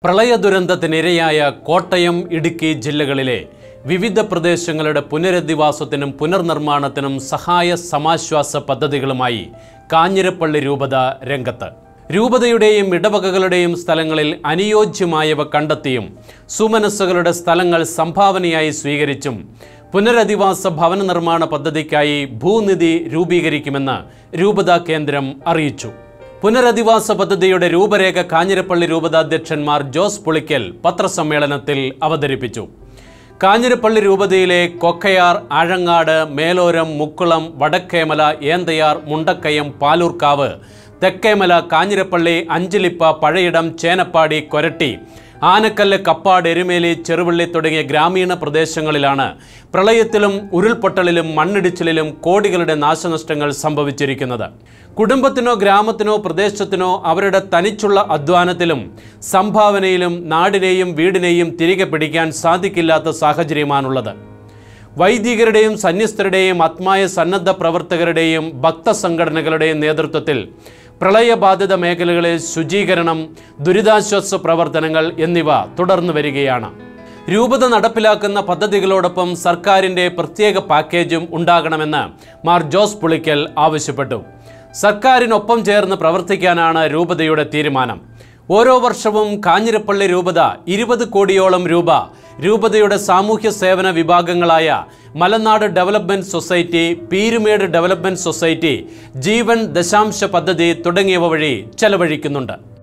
പ്രളയ ദുരന്തത്തിനിരയായ കോട്ടയം ഇടുക്കി ജില്ലകളിലെ വിവിധ പ്രദേശങ്ങളുടെ പുനരധിവാസത്തിനും പുനർനിർമ്മാണത്തിനും സഹായ സമാശ്വാസ പദ്ധതികളുമായി കാഞ്ഞിരപ്പള്ളി രൂപത രംഗത്ത് രൂപതയുടെയും ഇടവകകളുടെയും സ്ഥലങ്ങളിൽ അനുയോജ്യമായവ കണ്ടെത്തിയും സുമനസ്സുകളുടെ സ്ഥലങ്ങൾ സംഭാവനയായി സ്വീകരിച്ചും പുനരധിവാസ ഭവന നിർമ്മാണ പദ്ധതിക്കായി ഭൂനിധി രൂപീകരിക്കുമെന്ന് രൂപത കേന്ദ്രം അറിയിച്ചു പുനരധിവാസ പദ്ധതിയുടെ രൂപരേഖ കാഞ്ഞിരപ്പള്ളി രൂപതാധ്യക്ഷന്മാർ ജോസ് പുളിക്കൽ പത്രസമ്മേളനത്തിൽ അവതരിപ്പിച്ചു കാഞ്ഞിരപ്പള്ളി രൂപതയിലെ കൊക്കയാർ ആഴങ്ങാട് മേലോരം മുക്കുളം വടക്കേമല ഏന്തയാർ മുണ്ടക്കയം പാലൂർക്കാവ് തെക്കേമല കാഞ്ഞിരപ്പള്ളി അഞ്ചലിപ്പ പഴയിടം ചേനപ്പാടി കൊരട്ടി ആനക്കല്ല് കപ്പാട് എരുമേലി ചെറുവള്ളി തുടങ്ങിയ ഗ്രാമീണ പ്രദേശങ്ങളിലാണ് പ്രളയത്തിലും ഉരുൾപൊട്ടലിലും മണ്ണിടിച്ചിലിലും കോടികളുടെ നാശനഷ്ടങ്ങൾ സംഭവിച്ചിരിക്കുന്നത് കുടുംബത്തിനോ ഗ്രാമത്തിനോ പ്രദേശത്തിനോ അവരുടെ തനിച്ചുള്ള അധ്വാനത്തിലും സംഭാവനയിലും നാടിനെയും വീടിനെയും തിരികെ പിടിക്കാൻ സാധിക്കില്ലാത്ത സാഹചര്യമാണുള്ളത് വൈദികരുടെയും സന്യസ്തരുടെയും ആത്മായ സന്നദ്ധ പ്രവർത്തകരുടെയും ഭക്തസംഘടനകളുടെയും നേതൃത്വത്തിൽ പ്രളയബാധിത മേഖലകളിൽ ശുചീകരണം ദുരിതാശ്വാസ പ്രവർത്തനങ്ങൾ എന്നിവ തുടർന്നു വരികയാണ് രൂപത നടപ്പിലാക്കുന്ന പദ്ധതികളോടൊപ്പം സർക്കാരിൻ്റെ പ്രത്യേക പാക്കേജും ഉണ്ടാകണമെന്ന് മാർ ജോസ് പുളിക്കൽ ആവശ്യപ്പെട്ടു സർക്കാരിനൊപ്പം ചേർന്ന് പ്രവർത്തിക്കാനാണ് രൂപതയുടെ തീരുമാനം ഓരോ വർഷവും കാഞ്ഞിരപ്പള്ളി രൂപത ഇരുപത് കോടിയോളം രൂപ രൂപതയുടെ സാമൂഹ്യ സേവന വിഭാഗങ്ങളായ Malanad development society Peerumedu development society ജീവൻ ദശാംശ പദ്ധതി തുടങ്ങിയവ വഴി ചെലവഴിക്കുന്നുണ്ട്